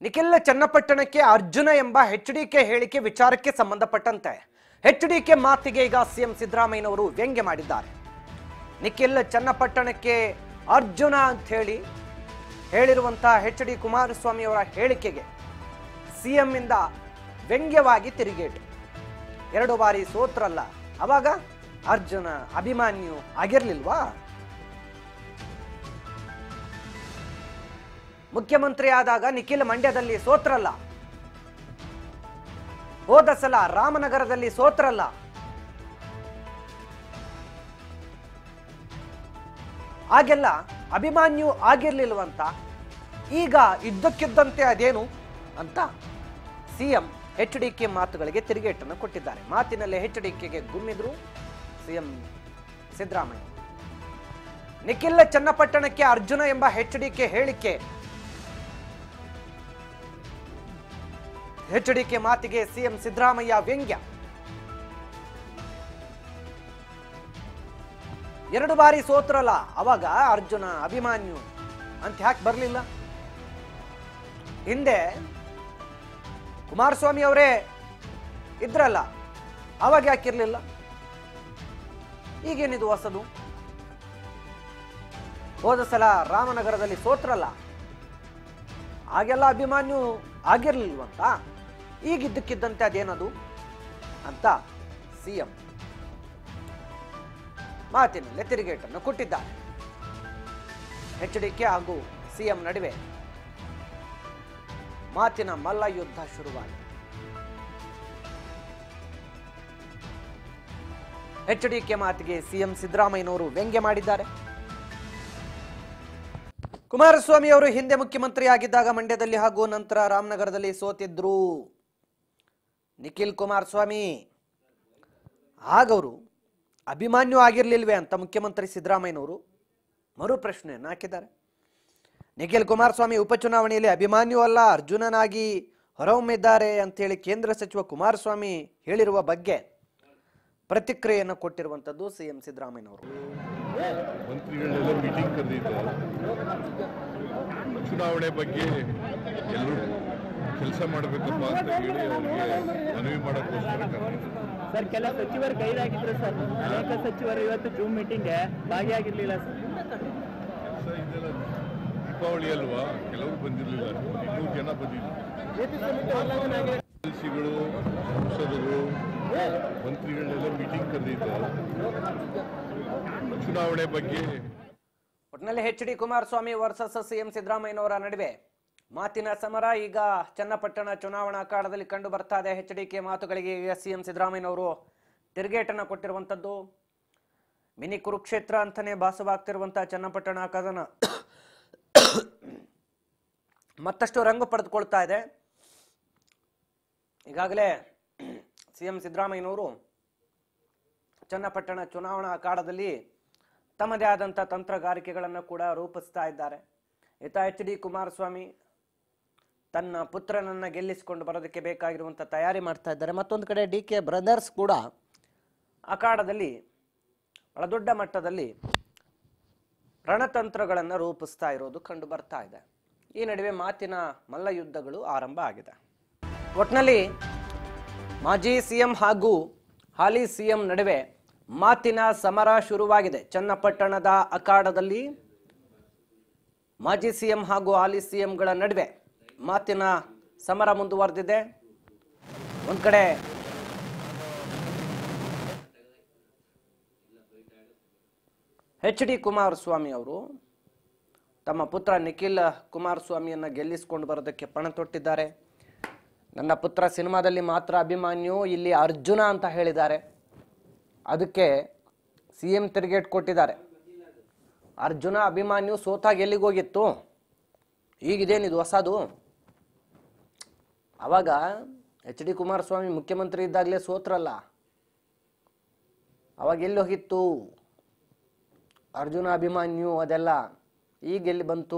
ನಿಖಿಲ್ ಚನ್ನಪಟ್ಟಣಕ್ಕೆ ಅರ್ಜುನ ಎಂಬ H D K ಹೇಳಿಕೆ ವಿಚಾರಕ್ಕೆ ಸಂಬಂಧಪಟ್ಟಂತೆ ಎಚ್ ಡಿ ಕೆ ಮಾತಿಗೆ ಈಗ ಸಿಎಂ ಸಿದ್ದರಾಮಯ್ಯನವರು ವ್ಯಂಗ್ಯ ಮಾಡಿದ್ದಾರೆ ನಿಖಿಲ್ ಚನ್ನಪಟ್ಟಣಕ್ಕೆ ಅರ್ಜುನ ಅಂತ ಹೇಳಿ ಹೇಳಿರುವಂತಹ ಎಚ್ ಡಿ ಕುಮಾರಸ್ವಾಮಿ ಅವರ ಹೇಳಿಕೆಗೆ ಸಿಎಂ ಇಂದ ವ್ಯಂಗ್ಯವಾಗಿ ತಿರುಗೇಟು ಎರಡು ಬಾರಿ ಸೋತ್ರಲ್ಲ ಅವಾಗ ಅರ್ಜುನ ಅಭಿಮಾನ್ಯು ಆಗಿರ್ಲಿಲ್ವಾ ಮುಖ್ಯಮಂತ್ರಿ ಆದಾಗ ನಿಖಿಲ್ ಮಂಡ್ಯದಲ್ಲಿ ಸೋತ್ರಲ್ಲ ಹೋದ ಸಲ ರಾಮನಗರದಲ್ಲಿ ಸೋತ್ರಲ್ಲ ಆಗೆಲ್ಲ ಅಭಿಮಾನ್ಯು ಆಗಿರ್ಲಿಲ್ವಂತ ಈಗ ಇದ್ದಕ್ಕಿದ್ದಂತೆ ಅದೇನು ಅಂತ ಸಿಎಂ ಎಚ್ ಡಿ ಕೆ ಮಾತುಗಳಿಗೆ ತಿರುಗೇಟನ್ನು ಕೊಟ್ಟಿದ್ದಾರೆ ಮಾತಿನಲ್ಲಿ ಎಚ್ ಡಿ ಕೆಗೆ ಗುಮ್ಮಿದ್ರು ಸಿಎಂ ಸಿದ್ದರಾಮಯ್ಯ ನಿಖಿಲ್ ಚನ್ನಪಟ್ಟಣಕ್ಕೆ ಅರ್ಜುನ ಎಂಬ ಎಚ್ ಡಿ ಕೆ ಹೇಳಿಕೆ ಎಚ್ ಡಿ ಕೆ ಮಾತಿಗೆ ಸಿಎಂ ಸಿದ್ದರಾಮಯ್ಯ ವ್ಯಂಗ್ಯ ಎರಡು ಬಾರಿ ಸೋತ್ರಲ್ಲ ಅವಾಗ ಅರ್ಜುನ ಅಭಿಮಾನ್ಯು ಅಂತ ಯಾಕೆ ಬರಲಿಲ್ಲ ಹಿಂದೆ ಕುಮಾರಸ್ವಾಮಿ ಅವರೇ ಇದ್ರಲ್ಲ ಅವಾಗ ಯಾಕಿರ್ಲಿಲ್ಲ ಈಗೇನಿದು ಹೊಸದು ಹೋದ ಸಲ ರಾಮನಗರದಲ್ಲಿ ಸೋತ್ರಲ್ಲ ಆಗೆಲ್ಲ ಅಭಿಮಾನ್ಯು ಆಗಿರ್ಲಿಲ್ವಂತ ಈಗಿದ್ದಕ್ಕಿದ್ದಂತೆ ಅದೇನದು ಅಂತ ಸಿಎಂ ಮಾತಿನಲ್ಲೇ ತಿರುಗೇಟನ್ನು ಕೊಟ್ಟಿದ್ದಾರೆ ಎಚ್ ಡಿ ಕೆ ಹಾಗೂ ಸಿಎಂ ನಡುವೆ ಮಾತಿನ ಮಲ್ಲ ಯುದ್ಧ ಶುರುವಾಗಿದೆ ಎಚ್ ಡಿ ಕೆ ಮಾತಿಗೆ ಸಿಎಂ ಸಿದ್ದರಾಮಯ್ಯನವರು ವ್ಯಂಗ್ಯ ಮಾಡಿದ್ದಾರೆ ಕುಮಾರಸ್ವಾಮಿ ಅವರು ಹಿಂದೆ ಮುಖ್ಯಮಂತ್ರಿ ಆಗಿದ್ದಾಗ ಮಂಡ್ಯದಲ್ಲಿ ಹಾಗೂ ನಂತರ ರಾಮನಗರದಲ್ಲಿ ಸೋತಿದ್ರು ನಿಖಿಲ್ ಕುಮಾರಸ್ವಾಮಿ ಆಗವರು ಅಭಿಮಾನ್ಯು ಆಗಿರ್ಲಿಲ್ವೇ ಅಂತ ಮುಖ್ಯಮಂತ್ರಿ ಸಿದ್ದರಾಮಯ್ಯನವರು ಮರು ಪ್ರಶ್ನೆಯನ್ನು ಹಾಕಿದ್ದಾರೆ ನಿಖಿಲ್ ಕುಮಾರಸ್ವಾಮಿ ಉಪಚುನಾವಣೆಯಲ್ಲಿ ಅಭಿಮಾನ್ಯು ಅಲ್ಲ ಅರ್ಜುನನಾಗಿ ಹೊರಹೊಮ್ಮಿದ್ದಾರೆ ಅಂತೇಳಿ ಕೇಂದ್ರ ಸಚಿವ ಕುಮಾರಸ್ವಾಮಿ ಹೇಳಿರುವ ಬಗ್ಗೆ ಪ್ರತಿಕ್ರಿಯೆಯನ್ನು ಕೊಟ್ಟಿರುವಂಥದ್ದು ಸಿಎಂ ಸಿದ್ದರಾಮಯ್ಯನವರು ಮಂತ್ರಿಗಳೆಲ್ಲ ಮೀಟಿಂಗ್ ಕರೆದಿದ್ದು ಚುನಾವಣೆ ಬಗ್ಗೆ ಎಲ್ಲರೂ ಕೆಲಸ ಮಾಡಬೇಕಪ್ಪ ಅಂತ ಹೇಳಿ ಅವರಿಗೆ ಮನವಿ ಮಾಡೋಕ್ಕೋಸ್ಕರ ಕರೆದಿದ್ದು ಸರ್ ಕೆಲ ಸಚಿವರು ಗೈರಾಗಿದ್ರು ಸರ್ ಅನೇಕ ಸಚಿವರು ಇವತ್ತು ಜೂಮ್ ಮೀಟಿಂಗ್ಗೆ ಭಾಗಿಯಾಗಿರ್ಲಿಲ್ಲ ಸರ್ ಕೆಲಸ ಇದೆಲ್ಲ ದೀಪಾವಳಿ ಅಲ್ವಾ ಕೆಲವರು ಬಂದಿರಲಿಲ್ಲ ಇನ್ನೂರು ಜನ ಬಂದಿದ್ರು ಎಲ್ಸಿಗಳು ಸಂಸದರು ಮಂತ್ರಿಗಳೆಲ್ಲ ಮೀಟಿಂಗ್ ಕರೆದಿದ್ದು ಚುನಾವಣೆ ಬಗ್ಗೆ ಒಟ್ಟಿನಲ್ಲಿ H D Kumaraswamy versus CM ಸಿದ್ದರಾಮಯ್ಯನವರ ನಡುವೆ ಮಾತಿನ ಸಮರ ಈಗ ಚನ್ನಪಟ್ಟಣ ಚುನಾವಣಾ ಅಖಾಡದಲ್ಲಿ ಕಂಡು ಬರ್ತಾ ಇದೆ ಎಚ್ ಡಿ ಕೆ ಮಾತುಗಳಿಗೆ ಈಗ ಸಿಎಂ ಸಿದ್ದರಾಮಯ್ಯನವರು ತಿರುಗೇಟನ್ನು ಕೊಟ್ಟಿರುವಂಥದ್ದು ಮಿನಿ ಕುರುಕ್ಷೇತ್ರ ಅಂತಾನೆ ಭಾಸವಾಗ್ತಿರುವಂತಹ ಚನ್ನಪಟ್ಟಣ ಕದನ ಮತ್ತಷ್ಟು ರಂಗು ಪಡೆದುಕೊಳ್ತಾ ಇದೆ ಈಗಾಗಲೇ ಸಿಎಂ ಸಿದ್ದರಾಮಯ್ಯನವರು ಚನ್ನಪಟ್ಟಣ ಚುನಾವಣಾ ಅಖಾಡದಲ್ಲಿ ತಮ್ಮದೇ ಆದಂಥ ತಂತ್ರಗಾರಿಕೆಗಳನ್ನು ಕೂಡ ರೂಪಿಸ್ತಾ ಇದ್ದಾರೆ ಈತ ಎಚ್ ಡಿ ಕುಮಾರಸ್ವಾಮಿ ತನ್ನ ಪುತ್ರನನ್ನ ಗೆಲ್ಲಿಸಿಕೊಂಡು ಬರೋದಕ್ಕೆ ಬೇಕಾಗಿರುವಂಥ ತಯಾರಿ ಮಾಡ್ತಾ ಇದ್ದಾರೆ ಮತ್ತೊಂದು ಕಡೆ ಡಿ ಕೆ ಬ್ರದರ್ಸ್ ಕೂಡ ಅಖಾಡದಲ್ಲಿ ಬಹಳ ದೊಡ್ಡ ಮಟ್ಟದಲ್ಲಿ ರಣತಂತ್ರಗಳನ್ನು ರೂಪಿಸ್ತಾ ಇರೋದು ಕಂಡು ಬರ್ತಾ ಇದೆ ಈ ನಡುವೆ ಮಾತಿನ ಮಲ್ಲ ಯುದ್ಧಗಳು ಆರಂಭ ಆಗಿದೆ ಒಟ್ನಲ್ಲಿ ಮಾಜಿ ಸಿಎಂ ಹಾಗೂ ಹಾಲಿ ಸಿಎಂ ನಡುವೆ ಮಾತಿನ ಸಮರ ಶುರುವಾಗಿದೆ ಚನ್ನಪಟ್ಟಣದ ಅಖಾಡದಲ್ಲಿ ಮಾಜಿ ಸಿಎಂ ಹಾಗೂ ಹಾಲಿ ಸಿಎಂಗಳ ನಡುವೆ ಮಾತಿನ ಸಮರ ಮುಂದುವರೆದಿದೆ ಒಂದ್ ಕಡೆ ಎಚ್ ಡಿ ಕುಮಾರಸ್ವಾಮಿ ಅವರು ತಮ್ಮ ಪುತ್ರ ನಿಖಿಲ್ ಕುಮಾರಸ್ವಾಮಿಯನ್ನ ಗೆಲ್ಲಿಸಿಕೊಂಡು ಬರೋದಕ್ಕೆ ಪಣ ತೊಟ್ಟಿದ್ದಾರೆ ನನ್ನ ಪುತ್ರ ಸಿನಿಮಾದಲ್ಲಿ ಮಾತ್ರ ಅಭಿಮಾನ್ಯು ಇಲ್ಲಿ ಅರ್ಜುನ ಅಂತ ಹೇಳಿದ್ದಾರೆ ಅದಕ್ಕೆ ಸಿ ಎಂ ತಿರುಗೇಟ್ ಕೊಟ್ಟಿದ್ದಾರೆ ಅರ್ಜುನ ಅಭಿಮಾನ್ಯು ಸೋತಾಗ ಎಲ್ಲಿಗೋಗಿತ್ತು ಈಗಿದೇನಿದು ಹೊಸದು ಅವಾಗ ಎಚ್ ಡಿ ಕುಮಾರಸ್ವಾಮಿ ಮುಖ್ಯಮಂತ್ರಿ ಇದ್ದಾಗಲೇ ಸೋತ್ರಲ್ಲ ಅವಾಗ ಎಲ್ಲಿ ಹೋಗಿತ್ತು ಅರ್ಜುನ ಅಭಿಮಾನ್ಯು ಅದೆಲ್ಲ ಈಗ ಎಲ್ಲಿ ಬಂತು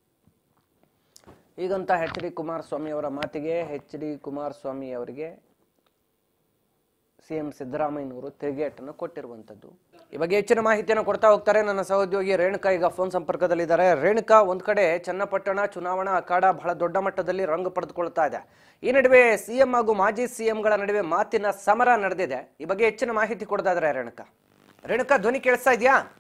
ಈಗಂತ ಎಚ್ ಡಿ ಕುಮಾರಸ್ವಾಮಿ ಅವರ ಮಾತಿಗೆ ಎಚ್ ಡಿ ಕುಮಾರಸ್ವಾಮಿ ಅವರಿಗೆ ಸಿ ಎಂ ಸಿದ್ದರಾಮಯ್ಯನವರು ತಿರುಗೇಟನ್ನು ಕೊಟ್ಟಿರುವಂಥದ್ದು ಈ ಬಗ್ಗೆ ಹೆಚ್ಚಿನ ಮಾಹಿತಿಯನ್ನು ಕೊಡ್ತಾ ಹೋಗ್ತಾರೆ ನನ್ನ ಸಹೋದ್ಯೋಗಿ ರೇಣುಕಾ ಈಗ ಫೋನ್ ಸಂಪರ್ಕದಲ್ಲಿದ್ದಾರೆ ರೇಣುಕಾ ಒಂದ್ ಕಡೆ ಚನ್ನಪಟ್ಟಣ ಚುನಾವಣಾ ಅಖಾಡ ಬಹಳ ದೊಡ್ಡ ಮಟ್ಟದಲ್ಲಿ ರಂಗು ಪಡೆದುಕೊಳ್ತಾ ಇದೆ ಈ ನಡುವೆ ಸಿಎಂ ಹಾಗೂ ಮಾಜಿ ಸಿಎಂಗಳ ನಡುವೆ ಮಾತಿನ ಸಮರ ನಡೆದಿದೆ ಈ ಬಗ್ಗೆ ಹೆಚ್ಚಿನ ಮಾಹಿತಿ ಕೊಡ್ತಾ ಇದ್ದಾರೆ ರೇಣುಕಾ ರೇಣುಕಾ ಧ್ವನಿ ಕೇಳಿಸ್ತಾ ಇದೆಯಾ